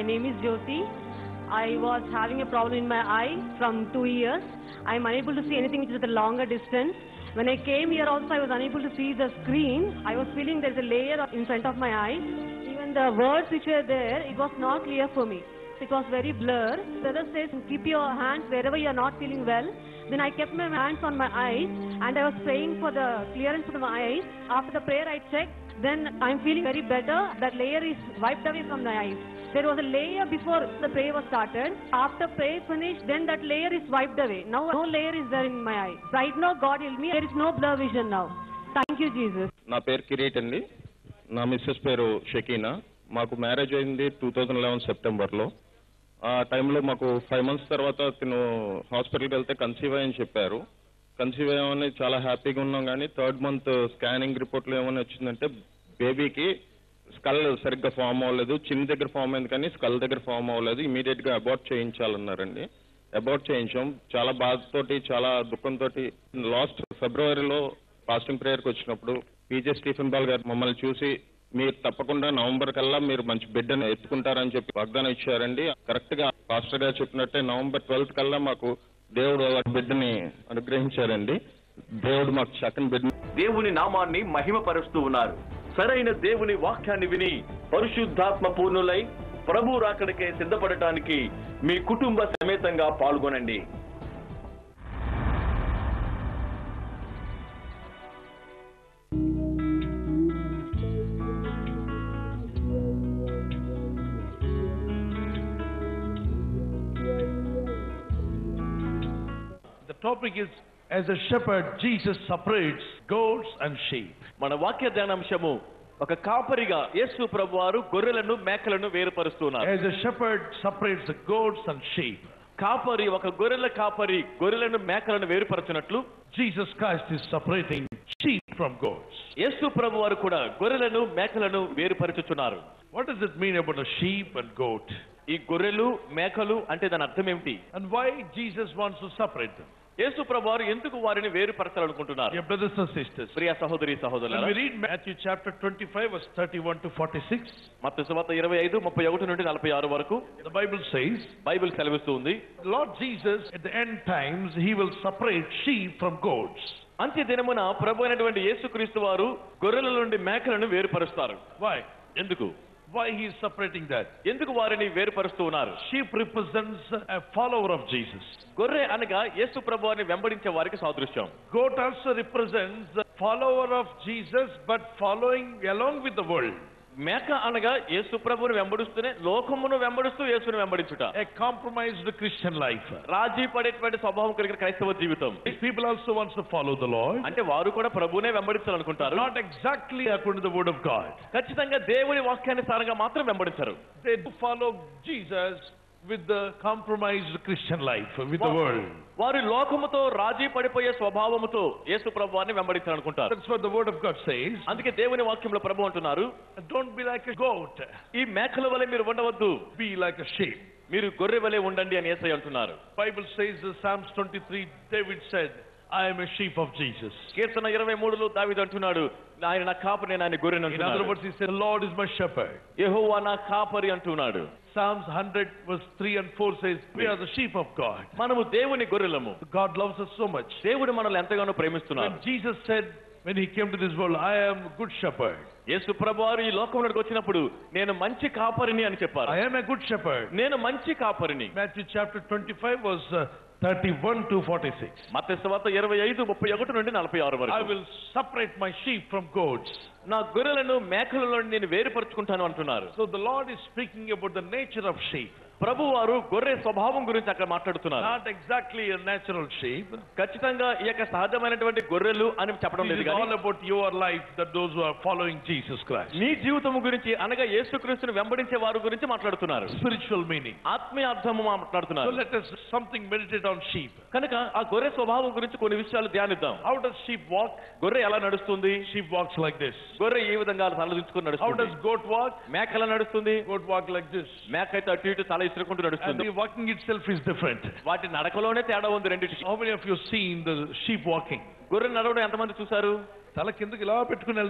name is Jyoti. I was having a problem in my eye from two years. I am unable to see anything which is at a longer distance. When I came here also, I was unable to see the screen. I was feeling there's a layer in front of my eye. Even the words which were there, it was not clear for me. It was very blur. The other says, keep your hands wherever you are not feeling well. Then I kept my hands on my eyes and I was praying for the clearance of my eyes. After the prayer I checked, then I'm feeling very better. That layer is wiped away from my eyes. There was a layer before the prayer was started. After prayer finished, then that layer is wiped away. Now no layer is there in my eye. Right now God healed me. There is no blur vision now. Thank you Jesus. నా పేరు కిరీట్ అండి నా missus పేరు షకీనా మాకు marriage అయింది two thousand eleven సెప్టెంబర్లో ఆ టైంలో మాకు ఫైవ్ మంత్స్ తర్వాత తిను హాస్పిటల్కి వెళ్తే కన్సీవ్ అయ్యని చెప్పారు కన్సీవ్ అయ్యామని చాలా హ్యాపీగా ఉన్నాం కానీ థర్డ్ మంత్ స్కానింగ్ రిపోర్ట్లో ఏమని వచ్చిందంటే బేబీకి స్కల్ సరిగ్గా ఫామ్ అవ్వలేదు చిన్న దగ్గర ఫామ్ అయింది కానీ స్కల్ దగ్గర ఫామ్ అవ్వలేదు ఇమీడియట్ గా అబార్ట్ చేయించాలన్నారండి అబార్ట్ చేయించాం చాలా బాధతోటి చాలా దుఃఖంతో లాస్ట్ ఫిబ్రవరిలో ఫాస్టింగ్ ప్రేయర్కి వచ్చినప్పుడు పీజే స్టీఫెన్ బాల్ గారు మమ్మల్ని చూసి మీరు తప్పకుండా నవంబర్ కల్లా మీరు మంచి బిడ్డను ఎత్తుకుంటారని చెప్పి వాగ్దానం ఇచ్చారండి కరెక్ట్ గా పాస్టర్ గారు చెప్పినట్టే నవంబర్ ట్వెల్త్ కల్లా మాకు దేవుడు ఆ బిడ్డని అనుగ్రహించారండి దేవుడు మాకు చక్కని బిడ్డ దేవుని నామాన్ని మహిమపరుస్తూ ఉన్నారు సరైన దేవుని వాక్యాన్ని విని పరిశుద్ధాత్మ పూర్ణులై ప్రభు రాకడికే సిద్ధపడటానికి మీ కుటుంబ సమేతంగా పాల్గొనండి The topic is As a shepherd, Jesus separates goats and sheep. మన వాక్య ధ్యానాంశము ఒక కాపరిగా యేసు ప్రభు వారు గొర్రెలను మేకలను వేరుపరుస్తున్నారు As a shepherd separates the goats and sheep, కాపరి ఒక గొర్రెల కాపరి గొర్రెలను మేకలను వేరుపరచునట్లు Jesus Christ is separating sheep from goats. యేసు ప్రభు వారు కూడా గొర్రెలను మేకలను వేరుపరచుచున్నారు What does it mean about a sheep and goat? ఈ గొర్రెలు మేకలు అంటే దాని అర్థం ఏమిటి And why Jesus wants to separate them? యేసు ప్రభు వారు ఎందుకు వారిని వేరుపరచాలనుకుంటున్నారు Dear brothers and sisters, ప్రియ సహోదరి when సహోదరుల we read Matthew chapter 25, verse 31 to 46, మత్తయి సువార్త ఇరవై ఐదు ముప్పై ఒకటి నుండి నలభై ఆరు వరకు the Bible says, బైబిల్ సెలవిస్తూ ఉంది Lord Jesus, at the end times, he will separate sheep from goats. అంత్య దినమున ప్రభు అయినటువంటి యేసుక్రీస్తు వారు గొర్రెల నుండి మేకలను వేరుపరుస్తారు Why? ఎందుకు Why he is separating that? ఎందుకు వారిని వేరుపరుస్తూ ఉన్నారు Sheep represents a follower of Jesus. గొర్రె అనగా యేసు ప్రభు వారిని వెంబడించే వారికి సాదృశ్యం Goat also represents a follower of Jesus, but following along with the world. మేక అనగా యేసు ప్రభువుని వెంబడిస్తూనే లోకమును వెంబడిస్తూ యేసుని వెంబడించుట A compromised Christian life. రాజీ పడేటువంటి స్వభావం కలిగిన క్రైస్తవ జీవితం These people also wants to follow the Lord, అంటే వారు కూడా ప్రభువునే వెంబడించాలనుకుంటారు not exactly according to the word of God. ఖచ్చితంగా దేవుని వాక్యానుసారంగా మాత్రం వెంబడించరు They do follow Jesus with the compromised Christian life, with the world. వారు లోకముతో రాజీ పడిపోయే స్వభావముతో యేసు ప్రభువాన్ని వెంబడించాలనుకుంటారు That's what the word of God says. అందుకే దేవుని వాక్యంలో ప్రభు అంటున్నారు Don't be like a goat, ఈ మేకల వలె మీరు ఉండవద్దు be like a sheep. మీరు గొర్రె వలె ఉండండి అని ఏసై అంటున్నారు Bible says in Psalms 23, David said, I am a sheep of Jesus. కీర్తన ఇరవై మూడులో దావిది అంటున్నాడు ఆయన నా కాపరి నేను ఆయన గొర్రెను In other words, he said, The Lord is my shepherd. యెహోవా నా కాపరి అంటున్నాడు Psalms 100 verse 3 and 4 says, We are the sheep of God. మనము దేవుని గొర్రెలము God loves us so much. దేవుడు మనల్ని ఎంతగానో ప్రేమిస్తున్నారు When Jesus said, when he came to this world, I am a good shepherd. యేసు ప్రభు వారు ఈ లోకంలోకి వచ్చినప్పుడు నేను మంచి కాపరిని అని చెప్పారు I am a good shepherd. నేను మంచి కాపరిని Matthew chapter 25 was uh, 31 to 46. మత స్వాత ఇరవై ఐదు ముప్పై ఒకటి నుండి నలభై ఆరు I వరకు will separate my sheep from goats. నా గొర్రెలను మేకలలో నేను వేరుపరుచుకుంటాను అంటున్నారు So the Lord is speaking about the nature of sheep. ప్రభు వారు గొర్రె స్వభావం గురించి అక్కడ మాట్లాడుతున్నారు Not exactly a natural sheep. ఖచ్చితంగా ఈ యొక్క సహజమైనటువంటి గొర్రెలు అని చెప్పడం It లేదు is కానీ all about your life, that those who are following Jesus Christ. నీ జీవితం గురించి అనగా యేసుక్రీస్తుని వెంబడించే వారి గురించి మాట్లాడుతున్నారు Spiritual meaning. ఆత్మీయ అర్థము So మాట్లాడుతున్నారు let us something meditate on sheep. కనుక ఆ గొర్రె స్వభావం గురించి కొన్ని విషయాలు ధ్యానిద్దాం How does sheep walk? గొర్రె ఎలా నడుస్తుంది Sheep walks like this. గొర్రె ఏ విధంగా తలదించుకుని How నడుస్తుంది does goat walk? మేక ఎలా నడుస్తుంది Goat walk like this. మేక అయితే అటు ఇటు తల ఇసురుకుంటూ And నడుస్తుంది the walking itself is different. వాటి నడకలోనే తేడా ఉంది రెండింటికి How many of you seen the sheep walking? గొర్రె నడవడం ఎంతమంది చూశారు తల కిందకి ఇలా పెట్టుకుని వెళ్దు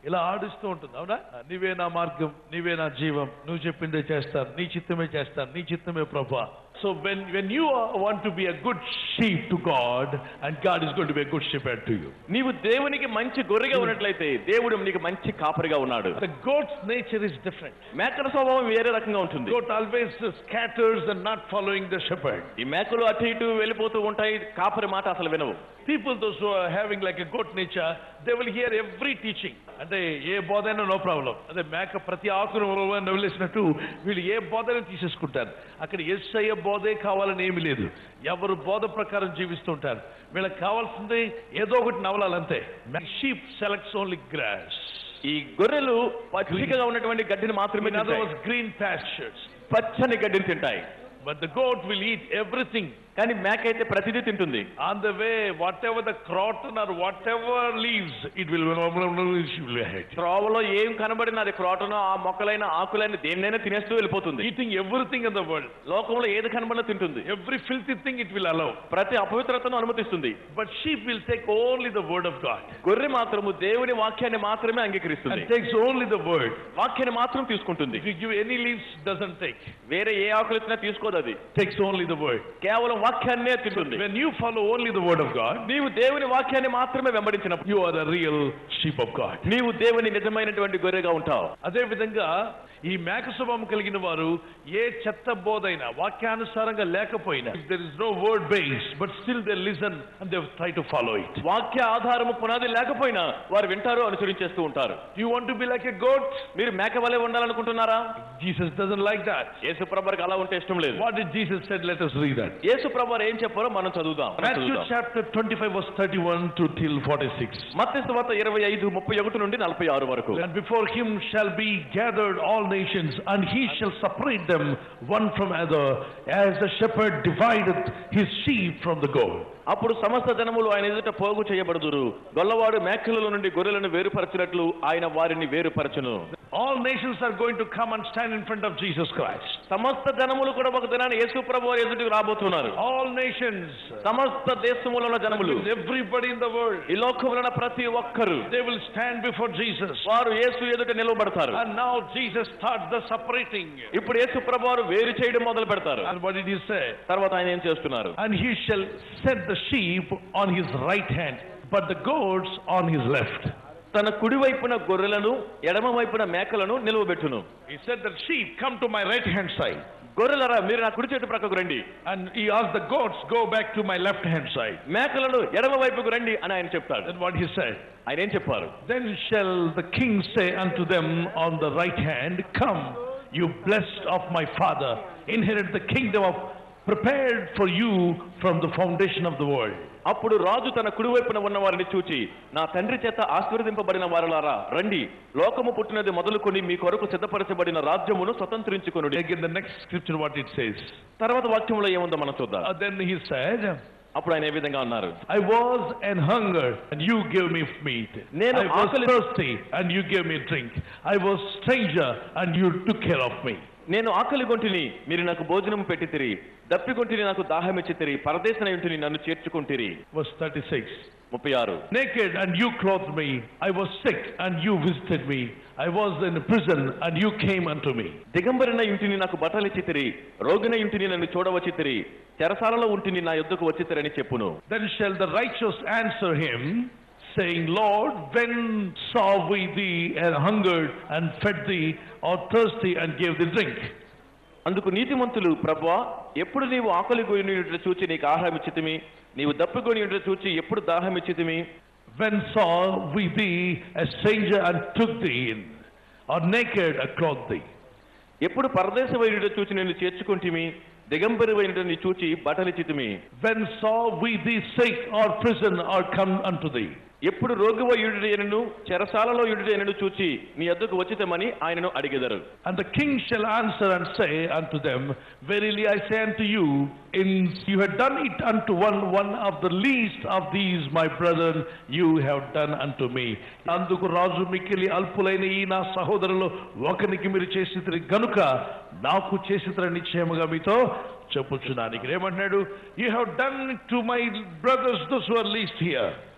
ఇలా ఆడిస్తూ ఉంటుంది అవునా నీవే నా మార్గం నీవే నా జీవం నువ్వు చెప్పిందే చేస్తాను నీ చిత్తమే చేస్తాను నీ చిత్తమే ప్రభా so when when you want to be a good sheep to God and God is going to be good sheep to you నీవు దేవునికి మంచి గొర్రెగా ఉన్నట్లయితే దేవుడు నీకు మంచి కాపరిగా ఉన్నాడు the goat's nature is different మేకల స్వభావం వేరే రకంగా ఉంటుంది goat always scatters and not following the shepherd. ఈ మేకలు అటు ఇటు వెళ్ళిపోతూ ఉంటాయి కాపరి మాట అసలు వినవు People, those who are having like a goat nature, they will hear every teaching. అంటే ఏ బోధైనా నో ప్రాబ్లం అదే మేక ప్రతి ఆకును నవ్వులేసినట్టు వీళ్ళు ఏ బోధైనా తీసేసుకుంటారు అక్కడ ఎస్ఐ బోధే కావాలని ఏమీ లేదు ఎవరు బోధ ప్రకారం జీవిస్తుంటారు వీళ్ళకి కావాల్సింది ఏదో ఒకటి నవలాలంతే షీప్ సెలెక్ట్స్ ఓన్లీ గ్రాస్ ఈ గొర్రెలు పచ్చికగా ఉన్నటువంటి గడ్డిని మాత్రమే ఇన్ అదర్ తింటాయి. గ్రీన్ ప్యాస్చర్స్ పచ్చని గడ్డిని తింటాయి but the goat will eat everything కానీ మేక అయితే ప్రతిదీ తింటుంది On the way, whatever the croton or whatever leaves, it will, it will hit. త్రోవలో ఏం కనబడినా అది క్రోటనో ఆ మొక్కలైన ఆకులైన దేన్నైనా తినేస్తూ వెళ్ళిపోతుంది Eating everything in the world. లోకంలో ఏది కనబడినా తింటుంది Every filthy thing it will allow. ప్రతి అపవిత్రతను అనుమతిస్తుంది But sheep will take only the word of God. గొర్రె మాత్రము దేవుని వాక్యాన్ని మాత్రమే అంగీకరిస్తుంది And takes only the word. వాక్యాన్ని మాత్రం తీసుకుంటుంది If you give any leaves, doesn't take. వేరే ఏ ఆకులు ఇచ్చినా తీసుకోదు అది Takes only the word. కేవలం వాక్యాన్నే తింటుంది When you follow only the word of God, నీవు దేవుని వాక్యాన్ని మాత్రమే వెంబడించినప్పుడు you are the real sheep of God. నీవు దేవుని నిజమైనటువంటి గొర్రెగా ఉంటావు అదే విధంగా ఈ మేక స్వభావం కలిగిన వారు ఏ చెత్త బోధైనా వాక్యానుసారంగా లేకపోయినా there is no word base but still they listen and they try to follow it వాక్య ఆధారము పునాది లేకపోయినా వారు వింటారు అనుసరించేస్తూ ఉంటారు you want to be like a goat మీరు మేక వలె ఉండాలనుకుంటున్నారా జీసస్ డజన్ లైక్ దట్ యేసు ప్రభారికి అలా ఉంటే ఇష్టం లేదు what did Jesus said let us read that యేసు ప్రభారు ఏం చెప్పారో మనం చదువుదాం మనం Matthew చదువుదాం. chapter 25 verse 31 to till 46 మత్తయి సువార్త ఇరవై ఐదు ముప్పై ఒకటి నుండి నలభై ఆరు వరకు And before him shall be gathered all nations, and he shall separate them one from other, as the shepherd divideth his sheep from the goat. అప్పుడు సమస్త జనములు ఆయన ఎదుట పోగు చేయబడుదురు గొల్లవాడు మేకల నుండి గొర్రెలను వేరుపరచినట్లు ఆయన వారిని వేరుపరచును All nations are going to come and stand in front of Jesus Christ. సమస్త జనములు కూడా ఒక దినాన్ని యేసు ప్రభు వారి ఎదుటికి రాబోతున్నారు All nations, సమస్త దేశములో ఉన్న జనములు everybody in the world, ఈ లోకంలో ఉన్న ప్రతి ఒక్కరు they will stand before Jesus. వారు యేసు ఎదుట నిలవబడతారు And now Jesus starts the separating. ఇప్పుడు యేసు ప్రభు వారు వేరు చేయడం మొదలు పెడతారు And what did he say? తర్వాత ఆయన ఏం చేస్తున్నారు And he shall set the sheep on his right hand, but the goats on his left. తన కుడి వైపున గొర్రెలను ఎడమ వైపున మేకలను నిలువబెట్టును He said that sheep come to my right hand side. గొర్రెలరా మీరు నా కుడి చేటు ప్రక్కకు రండి And he asked the goats, go back to my left hand side. మేకలను ఎడమ వైపుకు రండి అని ఆయన చెప్తాడు Then what he said? ఆయన ఏం చెప్పారు Then shall the king say unto them on the right hand, Come, you blessed of my father, inherit the kingdom of prepared for you from the foundation of the world. అప్పుడు రాజు తన కుడివైపున ఉన్న వారిని చూచి నా తండ్రి చేత ఆశీర్వదింపబడిన వారులారా రండి లోకము పుట్టినది మొదలుకొని మీ కొరకు సిద్ధపరచబడిన రాజ్యమును స్వతంత్రించుకొనుడి Again, the next scripture, what it says. తర్వాత వాక్యంలో ఏముందో మనం చూద్దాం Uh, then he said, అప్పుడు ఆయన ఏ విధంగా అన్నారు I was an hunger, and you gave me meat. నేను I was ఆకలి- thirsty, and you gave me drink. I was stranger, and you took care of me. నేను ఆకలి గొంటిని మీరు నాకు భోజనం పెట్టితిరి దప్పిగొంటిని నాకు దాహం ఇచ్చితిరి పరదేశన ఇంటిని నన్ను చేర్చుకుంటిరి Verse 36. ముప్పై ఆరు Naked, and you clothed me. I was sick, and you visited me. I was in prison, and you came unto me. దిగంబరిన ఇంటిని నాకు బట్టలిచ్చితిరి రోగిన ఇంటిని నన్ను చూడవచ్చితిరి చెరసాలలో ఉంటిని నా యుద్ధకు వచ్చితిరని చెప్పును Then shall the righteous answer him, saying, Lord, when saw we thee and hungered and fed thee, or thirsty and gave thee drink? అందుకు నీతిమంతులు ప్రభువా ఎప్పుడు నీవు ఆకలి గోని చూచి నీకు ఆహారం ఇచ్చితిమి నీవు దప్పిగొని చూచి ఎప్పుడు దాహం ఇచ్చితిమి When saw we thee a stranger and took thee in, or naked and clothed thee? ఎప్పుడు పరదేశ వైద్యుడు చూచి నిన్ను చేర్చుకుంటిమి దిగంబరి వైద్యుడిని చూచి బట్టలిచ్చితిమి When saw we thee sick or prison or come unto thee? ఎప్పుడు రోగి వైద్యుడు ఎనను చెరసాలలో యుడు ఎనను చూచి నీ వద్దకు వచ్చితమని ఆయనను అడిగెదరు And the king shall answer and say unto them, Verily I say unto you, in you have done it unto one, one of the least of these, my brethren, you have done unto me. అందుకు రాజు మిక్కిలి అల్పులైన ఈ నా సహోదరులు ఒకరికి మీరు చేసిద్దరు గనుక నాకు చేసిద్దరు నిశ్చయముగా మీతో చెప్పుచున్నాను ఇక్కడ ఏమంటున్నాడు you have done to my brothers those who are least here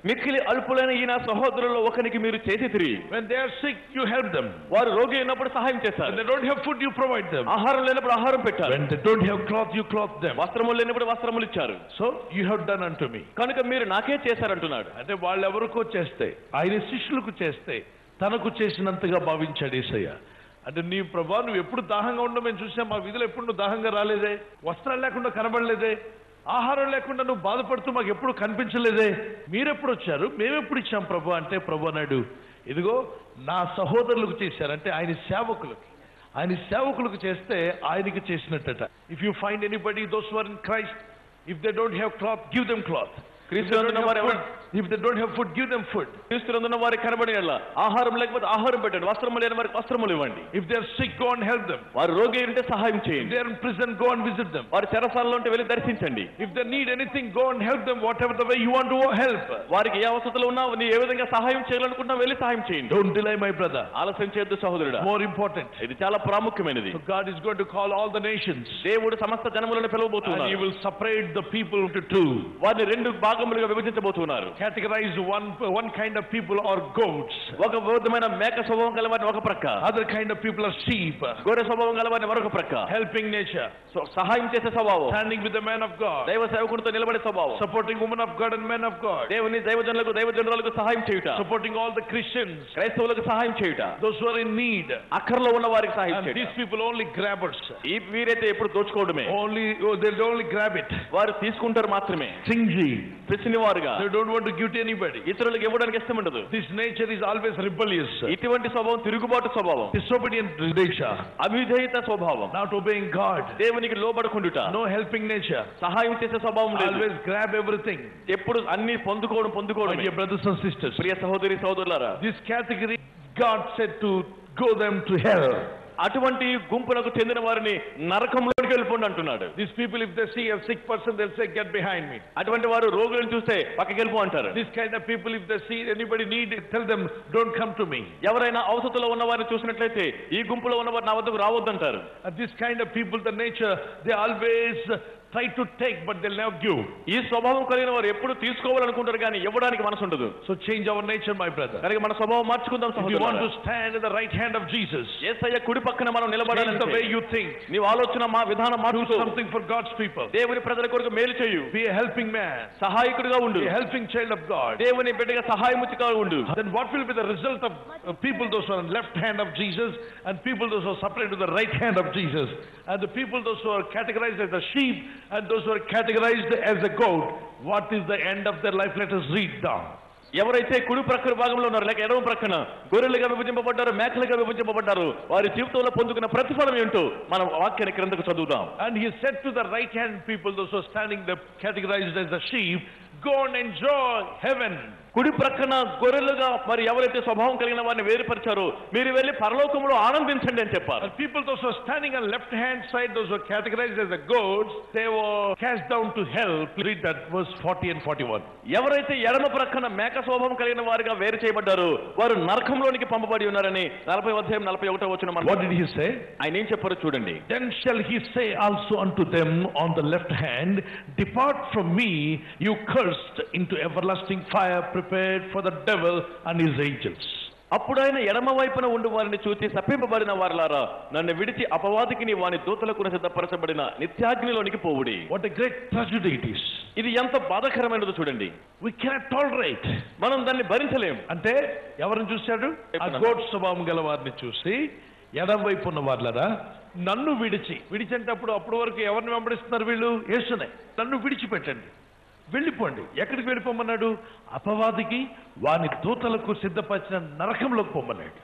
మిక్కిలి అల్పులైన ఈ నా సహోదరుల్లో ఒకరికి మీరు చేసి తిరిగి When they are sick, you help them. వారు రోగి అయినప్పుడు సహాయం When చేశారు they don't have food, you provide them. ఆహారం లేనప్పుడు ఆహారం పెట్టారు When they don't have cloth, you clothe them. వస్త్రములు లేనప్పుడు వస్త్రములు ఇచ్చారు So you have done unto me. కనుక మీరు నాకే చేశారంటున్నాడు అంటే వాళ్ళు ఎవరికో చేస్తే ఆయన శిష్యులకు చేస్తే తనకు చేసినంతగా భావించాడు ఏసయ్య అంటే నీ ప్రభా నువ్వు ఎప్పుడు దాహంగా ఉండవు మేము చూసాం మా విధులు ఎప్పుడు నువ్వు దాహంగా రాలేదే వస్త్రాలు లేకుండా కనబడలేదే ఆహారం లేకుండా నువ్వు బాధపడుతూ మాకు ఎప్పుడు కనిపించలేదే మీరెప్పుడు వచ్చారు మేమెప్పుడు ఇచ్చాం ప్రభు అంటే ప్రభు అన్నాడు ఇదిగో నా సహోదరులకు చేశారంటే ఆయన సేవకులకి ఆయన సేవకులకు చేస్తే ఆయనకి చేసినట్టట if you find anybody those were in Christ if they don't have cloth give them cloth క్రీస్తునందున్న వారు ఎవరు if they don't have food give them food క్రీస్తునందున్న వారికి కనబడి ఆహారం లేకపోతే ఆహారం పెట్టండి వస్త్రము లేని వారికి వస్త్రములు ఇవ్వండి if they are sick go and help them వారు రోగి ఉంటే సహాయం ఇఫ్ చేయండి they are in prison go and visit them వారు చెరసాలలో ఉంటే వెళ్ళి దర్శించండి if they need anything go and help them whatever the way you want to help వారికి ఏ అవసరతలు ఉన్నా నీ ఏ విధంగా సహాయం చేయాలనుకుంటున్నా వెళ్ళి సహాయం చేయండి డోంట్ డిలే మై బ్రదర్ ఆలస్యం చేయొద్దు సహోదరుడా మోర్ ఇంపార్టెంట్ ఇది చాలా ప్రాముఖ్యమైనది so God is going to call all the nations దేవుడు సమస్త జనములను and he పిలవబోతున్నారు will separate the people into two వారిని రెండు భాగములుగా విభజించబోతున్నారు categorize one one kind of people are goats ఒక విధమైన మేక స్వభావం గల వారిని ఒక ప్రక్క other kind of people are sheep గొర్రె స్వభావం గల వారిని మరొక ప్రక్క helping nature సో సహాయం చేసే స్వభావం standing with the man of God దైవ సేవకుడితో నిలబడే స్వభావం supporting women of God and men of God దేవుని దైవజనులకు దైవజనులకు సహాయం చేయుట supporting all the Christians క్రైస్తవులకు సహాయం చేయుట those who are in need అక్కర్లో ఉన్న వారికి సహాయం and these చేయుట people only grabbers ఈ వీరైతే ఎప్పుడు దోచుకోవడమే only oh, they'll only grab it వారు తీసుకుంటారు మాత్రమే stingy పిలిచిన వారుగా they don't want to give to anybody ఇతరులకు ఇవ్వడానికి ఇష్టం ఉండదు this nature is always rebellious ఇటువంటి స్వభావం తిరుగుబాటు స్వభావం disobedient nature అవిధేయత స్వభావం not obeying God దేవునికి లోబడకుండుట no helping nature సహాయం చేసే స్వభావం లేదు always grab everything ఎప్పుడు అన్ని పొందుకోవడం my పొందుకోవడం dear brothers and sisters ప్రియ సహోదరి సహోదరులారా this category God said to go them to hell అటువంటి గుంపులకు చెందిన వారిని నరకంలోకి వెళ్ళిపోండి అంటున్నాడు these people if they see a sick person they'll say get behind me అటువంటి వారు రోగులను చూస్తే పక్కకి వెళ్ళిపో అంటారు this kind of people if they see anybody need it tell them don't come to me ఎవరైనా అవసరతలో ఉన్న వారిని చూసినట్లయితే ఈ గుంపులో ఉన్నవారు నా వద్దకు రావద్దంటారు and this kind of people the nature they always try to take but they'll never give ఈ స్వభావం కలిగిన వారు ఎప్పుడు తీసుకోవాలనుకుంటారు కానీ ఇవ్వడానికి మనసు ఉండదు so change our nature my brother కనుక మన స్వభావం మార్చుకుందాం if you want to సహోదరులారా. stand in the right hand of Jesus యేసయ్య కుడి పక్కన మనం change the way నిలబడాలంటే you think నీవు ఆలోచన మా విధానం do మార్చుకో something for God's people దేవుని ప్రజల కొరకు మేలు చేయు be a helping man సహాయకుడిగా ఉండు be a helping child of God దేవుని బిడ్డగా సహాయముచిగా ఉండు then what will be the result of uh, people those who are on left hand of Jesus and people those who are separated to the right hand of Jesus and the people those who are categorized as a sheep and those who are categorized as a goat what is the end of their life let us read down ఎవరైతే కుడి ప్రక్కన భాగంలో ఉన్నారు లేక ఎడమ ప్రక్కన గొర్రెలుగా విభజింపబడ్డారు మేకలుగా విభజింపబడ్డారు వారి జీవితంలో పొందుకున్న ప్రతిఫలం ఏంటో మనం వాక్యాన్ని క్రిందకు చదువుదాం and he said to the right hand people those who are standing there categorized as a sheep go and enjoy heaven కుడి ప్రక్కన గొర్రెలుగా మరి ఎవరైతే స్వభావం కలిగిన వారిని వేరుపరిచారో మీరు వెళ్ళి పరలోకంలో ఆనందించండి అని చెప్పారు and people those who are standing on left hand side those who are categorized as the goats they were cast down to hell Please read that verse 40 and 41 ఎవరైతే ఎడమ ప్రక్కన మేక స్వభావం కలిగిన వారిగా వేరు చేయబడ్డారో వారు నరకంలోనికి పంపబడి ఉన్నారని నలభై అధ్యాయం నలభై ఒకటో వచ్చిన what did he say ఆయన ఏం చెప్పారో చూడండి Then shall he say also unto them on the left hand, Depart from me, you cursed, into everlasting fire prepared for the devil and his angels. అప్పుడు ఆయన ఎడమ వైపున ఉండి వారిని చూసి తప్పింపబడిన వారిలారా నన్ను విడిచి అపవాదికి నీ వాని దూతలకు సిద్ధపరచబడిన నిత్యాగ్నిలోనికి పోవుడి What a great tragedy it is. ఇది ఎంత బాధాకరమైనదో చూడండి We cannot tolerate. మనం దాన్ని భరించలేం అంటే ఎవరిని చూశాడు ఆ గోడ్ స్వభావం గల వారిని చూసి ఎడం వైపు ఉన్న వాళ్ళరా నన్ను విడిచి విడిచేటప్పుడు అప్పటి వరకు ఎవరిని వెంబడిస్తున్నారు వీళ్ళు యేసునే నన్ను విడిచిపెట్టండి వెళ్ళిపోండి ఎక్కడికి వెళ్ళిపోమన్నాడు అపవాదికి వాని దూతలకు సిద్ధపరిచిన నరకంలోకి పొమ్మన్నాడు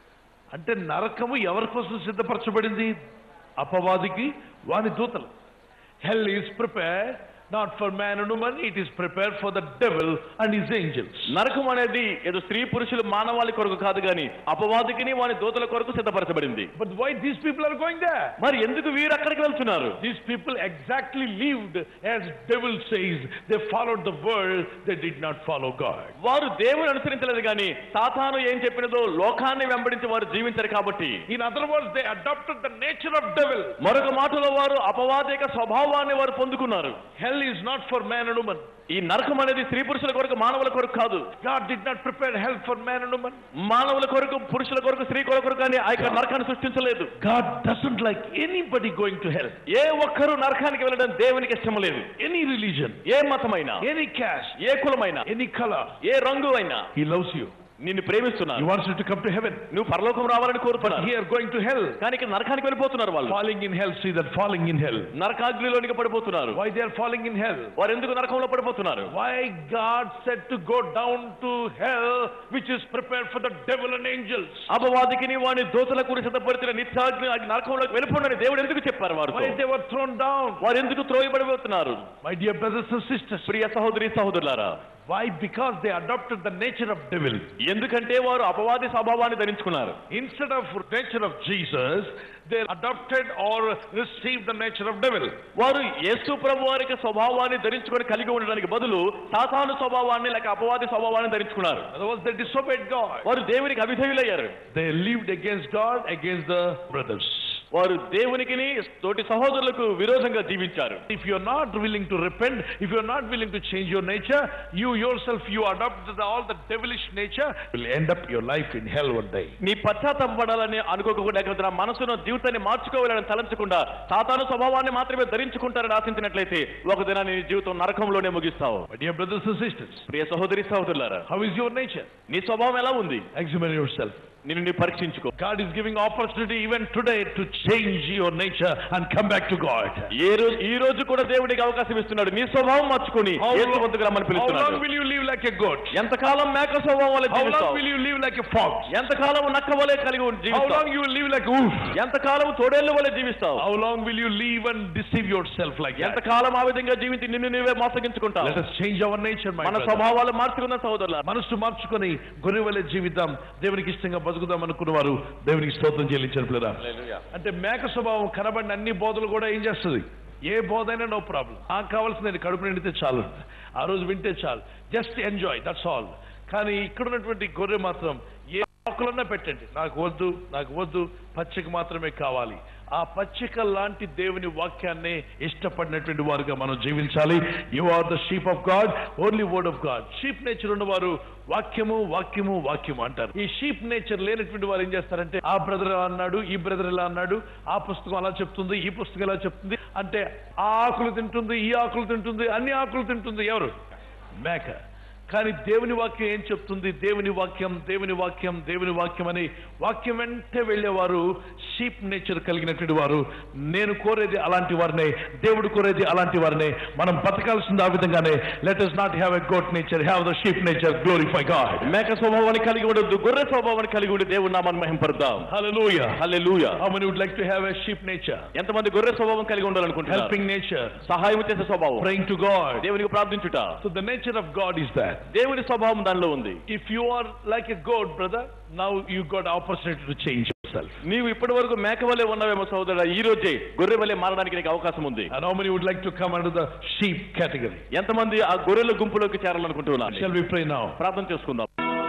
అంటే నరకము ఎవరి కోసం సిద్ధపరచబడింది అపవాదికి వాని దూతలు hell is prepare not for man and woman it is prepare for the devil and his angels నరకం అనేది ఏదో స్త్రీ పురుషులు మానవాళి కొరకు కాదు గాని అపవాదికిని వాని దూతల కొరకు సిద్ధపరచబడింది But why these people are going there? మరి ఎందుకు వీరు అక్కడికి వెళ్తున్నారు These people exactly lived as devil says. They followed the world, they did not follow God. వారు దేవుని అనుసరించలేదు కానీ సాతాను ఏం చెప్పినదో లోకాన్ని వెంబడించి వారు జీవించారు కాబట్టి In other words, they adopted the nature of devil. మరొక మాటలో వారు అపవాదిక స్వభావాన్ని వారు పొందుకున్నారు Hell is not for man and woman. ఈ నరకం అనేది స్త్రీ పురుషుల కొరకు మానవుల కొరకు కాదు God did not prepare hell for man and woman. మానవుల కొరకు పురుషుల కొరకు స్త్రీ కొరకు కానీ ఆ యొక్క నరకాన్ని సృష్టించలేదు God doesn't like anybody going to hell. ఏ ఒక్కరూ నరకానికి వెళ్ళడం దేవునికి ఇష్టం లేదు Any religion, ఏ మతమైనా any caste, ఏ కులమైనా any color. ఏ రంగు అయినా He loves you. నిన్ను He ప్రేమిస్తున్నారు wants you to come to heaven. నువ్వు పరలోకం రావాలని But కోరుతున్నారు here, going to hell, కానీ ఇక్కడ నరకానికి వెళ్ళిపోతున్నారు వాళ్ళు falling in hell, see that falling in hell. నరకాగ్నిలోనికి పడిపోతున్నారు Why they are falling in hell? వారు ఎందుకు నరకంలో పడిపోతున్నారు Why God said to go down to hell, which is prepared for the devil and angels? అపవాదికి వాడిని దోతల కూడా సిద్ధపరిచిన నిత్యాగ్ని ఆ నరకంలోకి వెళ్ళిపోండి దేవుడు ఎందుకు చెప్పారు వారు Why they were thrown down? వారు ఎందుకు త్రోయబడిపోతున్నారు My dear brothers and sisters, ప్రియ సహోదరి సహోదరులారా why? Because they adopted the nature of devil. ఎందుకంటే వారు అపవాది స్వభావాన్ని ధరించుకున్నారు Instead of nature of Jesus, they adopted or received the nature of devil. వారు యేసు ప్రభు వారికి స్వభావాన్ని ధరించుకొని కలిగి ఉండడానికి బదులు సాతాను స్వభావాన్ని లేక అపవాది స్వభావాన్ని ధరించుకున్నారు Otherwise, they disobeyed God. వారు దేవునికి అవిధేయులయ్యారు They lived against God, against the brothers. వారు దేవునికి తోటి సహోదరులకు విరోధంగా జీవించారు If you're not willing to repent, if you're not willing to change your nature, you yourself, you adopt the, all the devilish nature, will end up your life in hell one day. నీ పశ్చాత్తాపడాలని అనుకోకుండా లేకపోతే నా మనసును జీవితాన్ని మార్చుకోవాలని తలంచకుండా సాతాను స్వభావాన్ని మాత్రమే ధరించుకుంటారని ఆశించినట్లయితే ఒక దినాన్ని నీ జీవితం నరకంలోనే ముగిస్తావు My dear brothers and sisters, ప్రియ సహోదరి సహోదరులారా how is your nature? నీ స్వభావం ఎలా ఉంది Examine yourself. నిన్ను నీ పరీక్షించుకో God is giving opportunity even today to change your nature and come back to God. ఏ రోజు ఈ రోజు కూడా దేవుడికి అవకాశం ఇస్తున్నాడు నీ స్వభావం మార్చుకొని How యేసు long, వద్దకు రమ్మని how పిలుస్తున్నాడు long will you live like a goat? ఎంతకాలం మేక స్వభావం వల్ల How long జీవిస్తావు will you live like a fox? ఎంతకాలం నక్క వలె కలిగి ఉండి How జీవిస్తావు long you will live like a wolf? ఎంతకాలం తోడేళ్ళ వలె జీవిస్తావు How long will you live and deceive yourself like that? ఎంతకాలం ఆ విధంగా జీవించి నిన్ను నీవే మోసగించుకుంటావు Let us change our nature, my మన brother. స్వభావాలు మార్చుకున్న సహోదరుల మనసు మార్చుకొని గొర్రెవలే జీవితం దేవునికి ఇష్టంగా బతుకుదాం అనుకున్న వారు దేవునికి స్తోత్రం చెల్లించిన పిల్లరా అంటే మేక స్వభావం కనబడిన అన్ని బోధలు కూడా ఏం చేస్తుంది ఏ బోధ అయినా నో ప్రాబ్లం నాకు కావాల్సింది కడుపు నిండితే చాలు ఆ రోజు వింటే చాలు జస్ట్ ఎంజాయ్ దట్స్ ఆల్ కానీ ఇక్కడ ఉన్నటువంటి గొర్రె మాత్రం ఏ ఆకులన్నా పెట్టండి నాకు వద్దు నాకు వద్దు పచ్చిక మాత్రమే కావాలి ఆ పచ్చిక లాంటి దేవుని వాక్యాన్ని ఇష్టపడినటువంటి వారుగా మనం జీవించాలి you are the sheep of God only word of God sheep nature ఉన్నవారు వాక్యము వాక్యము వాక్యము అంటారు ఈ షీప్ నేచర్ లేనటువంటి వారు ఏం చేస్తారంటే ఆ బ్రదర్ అన్నాడు ఈ బ్రదర్ ఇలా అన్నాడు ఆ పుస్తకం అలా చెప్తుంది ఈ పుస్తకం ఇలా చెప్తుంది అంటే ఆ ఆకులు తింటుంది ఈ ఆకులు తింటుంది అన్ని ఆకులు తింటుంది ఎవరు మేక కానీ దేవుని వాక్యం ఏం చెప్తుంది దేవుని వాక్యం దేవుని వాక్యం దేవుని వాక్యం అని వాక్యం వెంటే వెళ్ళేవారు షీప్ నేచర్ కలిగినటువంటి వారు నేను కోరేది అలాంటి వారినే దేవుడు కోరేది అలాంటి వారినే మనం బతకాల్సింది ఆ విధంగానే let us not have a goat nature have the sheep nature glorify God మేక స్వభావాన్ని కలిగి ఉండొద్దు గొర్రె స్వభావాన్ని కలిగి ఉండి దేవుడు నామాన్ని మహింపరుద్దాం హల్లెలూయా హల్లెలూయా how many would like to have a sheep nature ఎంతమంది గొర్రె స్వభావం కలిగి ఉండాలనుకుంటున్నారు helping nature సహాయం చేసే స్వభావం praying to god దేవునికి ప్రార్థించుట so the nature of god is that దేవుని స్వభావం దానిలో ఉంది if you are like a goat brother now you got opportunity to change yourself నీవు ఇప్పటి వరకు మేక వలె ఉన్నావేమో సోదరుడా ఈ రోజే గొర్రె వలె మారడానికి నీకు అవకాశం ఉంది And how many would like to come under the sheep category? ఎంతమంది ఆ గొర్రెల గుంపులోకి చేరాలనుకుంటున్నారు Shall we pray now? ప్రార్థన చేసుకుందాం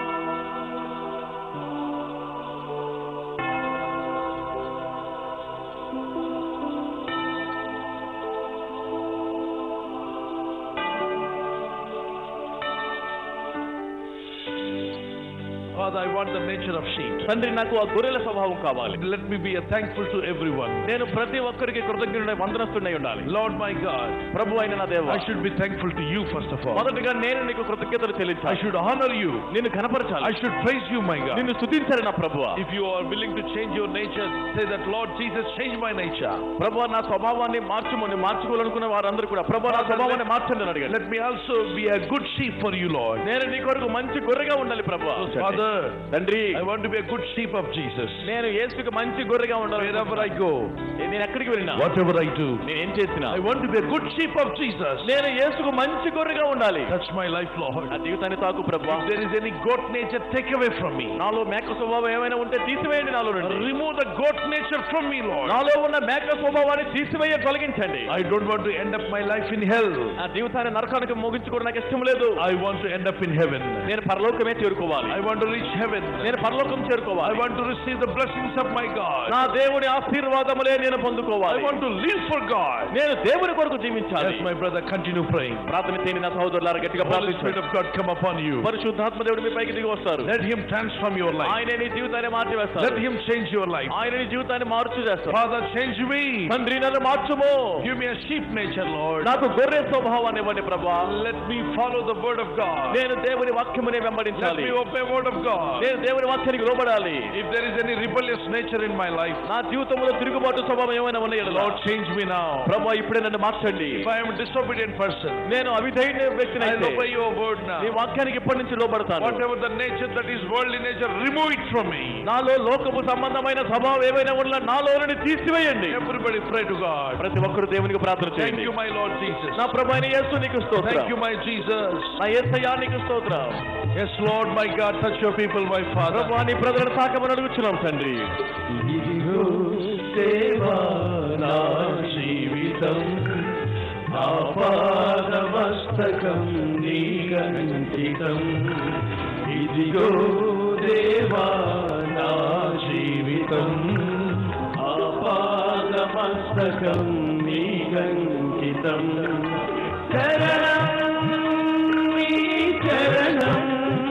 Father, I want the nature of sheep. తండ్రి నాకు ఆ గొర్రెల స్వభావం కావాలి Let me be a thankful to everyone. నేను ప్రతి ఒక్కరికి కృతజ్ఞుడై వందనస్తున్నై ఉండాలి Lord my God, ప్రభు అయిన నా దేవ I should be thankful to you first of all. మొదటిగా నేను నీకు కృతజ్ఞతలు I చెల్లించాలి should honor you. నిన్ను కనపరచాలి I should praise you, my God. నిన్ను స్తుతించాలి నా ప్రభువ If you are willing to change your nature, say that, Lord Jesus, change my nature. ప్రభు నా స్వభావాన్ని మార్చుమని మార్చుకోవాలనుకున్న వారందరూ కూడా ప్రభు నా స్వభావాన్ని మార్చండి అని అడిగాడు Let me also be a good sheep for you, Lord. నేను నీ కొరకు మంచి గొర్రెగా ఉండాలి ప్రభు Father, తండ్రి I want to be a good sheep of Jesus. నేను యేసుకి మంచి గొర్రెగా ఉండాలి Wherever I go, నేను ఎక్కడికి వెళ్ళినా whatever I do, నేను ఏం చేసినా I want to be a good sheep of Jesus. నేను యేసుకు మంచి గొర్రెగా ఉండాలి Touch my life, Lord. నా జీవితాన్ని తాకు ప్రభు If there is any goat nature, take away from me. నాలో మేక స్వభావం ఏమైనా ఉంటే తీసివేయండి నాలో నుండి Remove the goat nature from me, Lord. నాలో ఉన్న మేక స్వభావాన్ని తీసివేయ తొలగించండి I don't want to end up my life in hell. నా జీవితాన్ని నరకానికి ముగించుకోవడం నాకు ఇష్టం లేదు I want to end up in heaven. నేను పరలోకమే చేరుకోవాలి I want to reach reach heaven. నేను పరలోకం I చేరుకోవాలి want to receive the blessings of my God. నా దేవుని ఆశీర్వాదములే నేను I పొందుకోవాలి want to live for God. నేను దేవుని కొరకు జీవించాలి Yes, my brother, continue praying. ప్రార్థన చేయండి నా సహోదరులారా గట్టిగా Holy Spirit ప్రార్థించండి of God come upon you. పరిశుద్ధాత్మ దేవుడు మీ పైకి దిగి వస్తారు Let Him transform your life. ఆయన నీ జీవితాన్ని మార్చి Let వేస్తారు Him change your life. ఆయన నీ జీవితాన్ని మార్చు చేస్తారు Father, change me. తండ్రి నన్ను మార్చుము Give me a sheep nature, Lord. నాకు గొర్రె స్వభావాన్ని ఇవ్వండి ప్రభా Let me follow the word of God. నేను దేవుని వాక్యమునే Let వెంబడించాలి me obey word of God. నేను దేవుని వాక్యానికి లోబడాలి If there is any rebellious nature in my life, నా జీవితంలో తిరుగుబాటు స్వభావం ఏమైనా ఉన్నాయి Lord, change me now. ప్రభా ఇప్పుడే నన్ను మార్చండి If I am a disobedient person, నేను అవిధైన వ్యక్తిని I'll obey your word నీ now. వాక్యానికి ఇప్పటి నుంచి లోబడతాను Whatever the nature that is worldly nature, remove it from me. నాలో లోకపు సంబంధమైన స్వభావం ఏమైనా ఉన్నా నాలో నుండి తీసివేయండి Everybody pray to God. ప్రతి ఒక్కరు దేవునికి ప్రార్థన Thank చేయండి you, my Lord Jesus. నా ప్రభు అయిన యేసు నీకు స్తోత్రం Thank you, my Jesus. నా యేసయ్యా నీకు స్తోత్రం Yes, Lord, my God, touch your people, my Father. ప్రభు నీ ప్రజలను తాకమని అడుగుచున్నాం తండ్రి ఇదిగో దేవా నా జీవితం ఆపాదమస్తకం నీకంకితం ఇదిగో దేవా నా జీవితం ఆపాదమస్తకం నీకంకితం శరణం నీ శరణం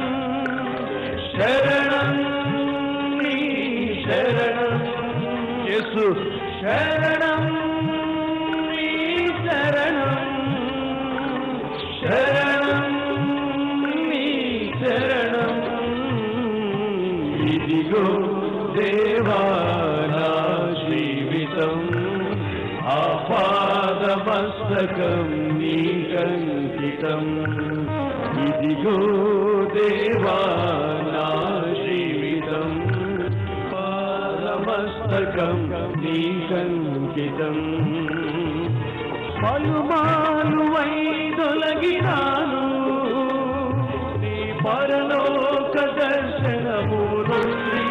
శరణం నీ శరణం యేసు శరణం నీ శరణం శరణం నీ శరణం ఇదిగో దేవా నా జీవితం ఆపాదమస్తకం నీకంకితం ఇదిగో దేవా నా జీవితం పాదమస్తకం నీకంకితం పలుమాలు వైదొలగినాను నీ పరలోక దర్శనము నుండి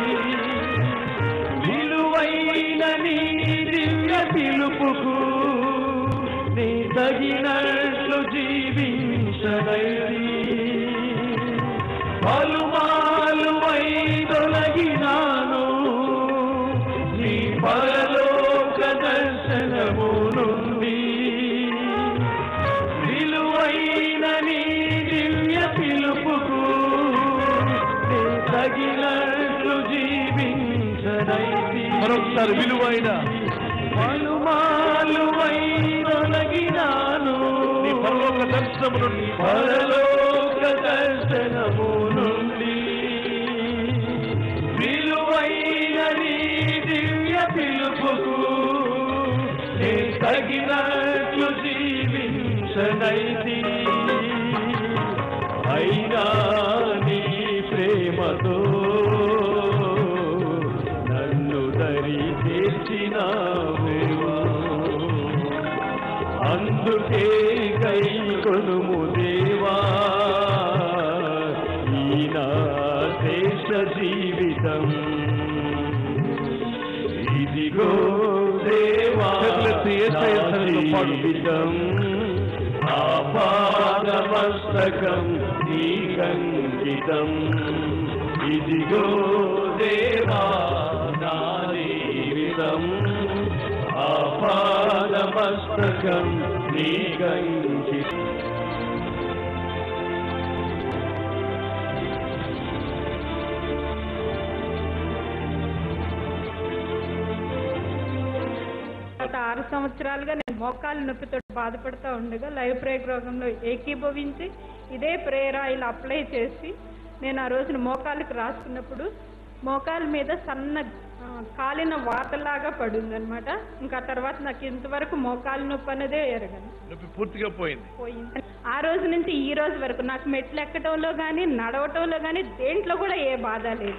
విలువైన నీ దివ్య పిలుపుకు నీ తగినట్లు జీవించనైది పలుమాలు వైదొలగినాను నీ పరలోక దర్శనము నుండి విలువైన నీ దివ్య పిలుపుకు నీ తగినట్లు జీవించనైతి మరొకసారి విలువైన పలుమాలు వైదొలగినాను నీ పరలోక దర్శనము నుండి పరలోక దర్శనము నుండి విలువైన నీ దివ్య పిలుపుకు నీ తగినట్లు జీవించనైతి అయినా నీ ప్రేమతో నన్ను దరి తీర్చినావేవా అందుకే కై కొనుము దేవా ఈ నా శేష జీవితం ఇదిగో దేవా నా జీవితం ఆపాదమస్తకం నీకంకితం ఇదిగో దేవా నా జీవితం ఆపాదమస్తకం నీకంకితం గత ఆరు సంవత్సరాలుగా నేను మోకాలు నొప్పితో బాధపడుతూ ఉండగా లైవ్ ప్రోగ్రాంలో ఏకీభవించి ఇదే ప్రేయర్ ఆయిల్ అప్లై చేసి నేను ఆ రోజున మోకాళ్ళకి రాసుకున్నప్పుడు మోకాల మీద సన్న ఆ, కాలిన వాతలాగా పడిందనమాట ఇంకా తర్వాత నాకు ఇంతవరకు మోకాలు నొప్పి అనేదే ఎరగను నొప్పి పూర్తిగా పోయింది పోయింది ఆ రోజు నుంచి ఈ రోజు వరకు నాకు మెట్లు ఎక్కడంలో కానీ నడవటంలో కానీ దేంట్లో కూడా ఏ బాధ లేదు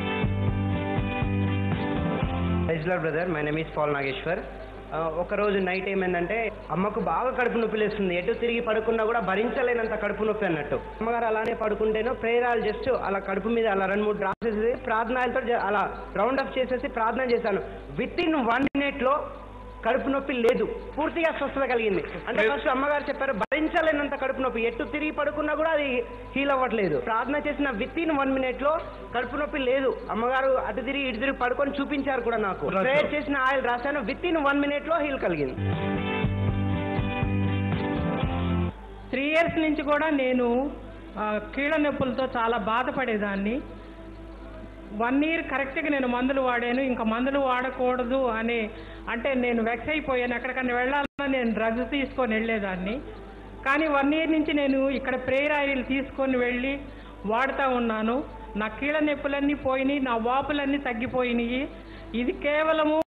praise the Lord brother my name is Paul Nageshwar ఆ, ఒక రోజు నైట్ ఏమైందంటే అమ్మకు బాగా కడుపు నొప్పి లేస్తుంది ఎటు తిరిగి పడుకున్నా కూడా భరించలేనంత కడుపు నొప్పి అన్నట్టు అమ్మగారు అలానే పడుకుంటేనో ప్రేరాలు జస్ట్ అలా కడుపు మీద అలా రెండు మూడు డ్రాప్స్ వేసేసి ప్రార్థనలతో జ- అలా రౌండ్ అప్ చేసేసి ప్రార్థన చేశాను విత్ ఇన్ వన్ మినిట్లో కడుపు నొప్పి లేదు పూర్తిగా స్వస్థత కలిగింది అంటే ఫస్ట్ అమ్మగారు చెప్పారు భరించలేనంత కడుపు నొప్పి ఎటు తిరిగి పడుకున్నా కూడా అది హీల్ అవ్వట్లేదు ప్రార్థన చేసిన విత్ ఇన్ వన్ మినిట్ లో కడుపు నొప్పి లేదు అమ్మగారు అటు తిరిగి ఇటు తిరిగి పడుకొని చూపించారు కూడా నాకు ప్రేయర్ చేసిన ఆయిల్ రాశాను విత్ ఇన్ వన్ మినిట్ లో హీల్ కలిగింది త్రీ ఇయర్స్ నుంచి కూడా నేను ఆ, కీళ్ళ నొప్పులతో చాలా బాధపడేదాన్ని వన్ ఇయర్ కరెక్ట్గా నేను మందులు వాడాను ఇంకా మందులు వాడకూడదు అని అంటే నేను వెక్స్ అయిపోయాను ఎక్కడికన్నా వెళ్ళాలన్నా నేను డ్రగ్స్ తీసుకొని వెళ్ళేదాన్ని కానీ వన్ ఇయర్ నుంచి నేను ఇక్కడ ప్రేయర్ ఆయిల్ తీసుకొని వెళ్ళి వాడుతూ ఉన్నాను నా కీళ్ళ నొప్పులన్నీ పోయినాయి నా వాపులన్నీ తగ్గిపోయినాయి ఇది కేవలము